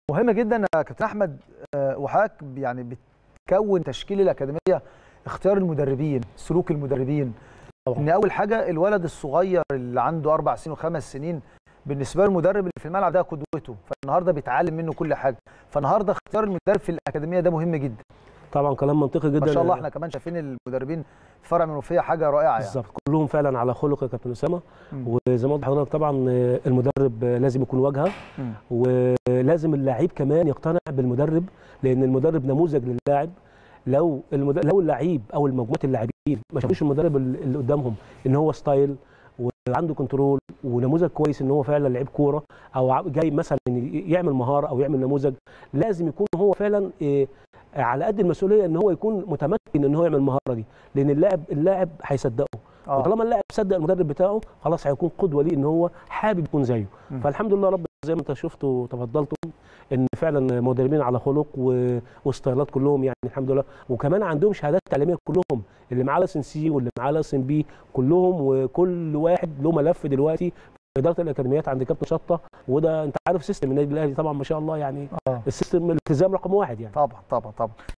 مهم جدا يا كابتن احمد آه، وحضرتك يعني بتكون تشكيل الاكاديميه اختيار المدربين سلوك المدربين طبعا. ان اول حاجه الولد الصغير اللي عنده اربع سنين وخمس سنين بالنسبه له المدرب اللي في الملعب ده قدوته فالنهارده بيتعلم منه كل حاجه فالنهارده اختيار المدرب في الاكاديميه ده مهم جدا طبعا كلام منطقي جدا ما شاء الله احنا كمان شايفين المدربين في فرع منوفيه حاجه رائعه يعني بالظبط كلهم فعلا على خلق يا كابتن اسامه مم. وزي ما قلت لحضرتك طبعا آه، المدرب آه، لازم يكون واجهه مم. ولازم اللعيب كمان يقتنع بالمدرب لان المدرب نموذج للاعب لو المد... لو اللعيب او مجموعه اللاعبين ما شافوش المدرب اللي قدامهم ان هو ستايل وعنده كنترول ونموذج كويس ان هو فعلا لعيب كوره او ع- جاي مثلا يعمل مهاره او يعمل نموذج لازم يكون هو فعلا إيه، على قد المسؤوليه ان هو يكون متمكن ان هو يعمل المهاره دي لان اللاعب اللاعب هيصدقه اه وطالما اللاعب صدق المدرب بتاعه خلاص هيكون قدوه ليه ان هو حابب يكون زيه مم. فالحمد لله رب زي ما انت شفت وتفضلتم ان فعلا مدربين على خلق و... وستايلات كلهم يعني الحمد لله وكمان عندهم شهادات تعليميه كلهم اللي معاه لسن سي واللي معاه لسن بي كلهم وكل واحد له ملف دلوقتي في اداره الاكاديميات عند كابتن شطه وده انت عارف سيستم النادي الاهلي طبعا ما شاء الله يعني اه السيستم الالتزام رقم واحد يعني طبعا طبعا طبعا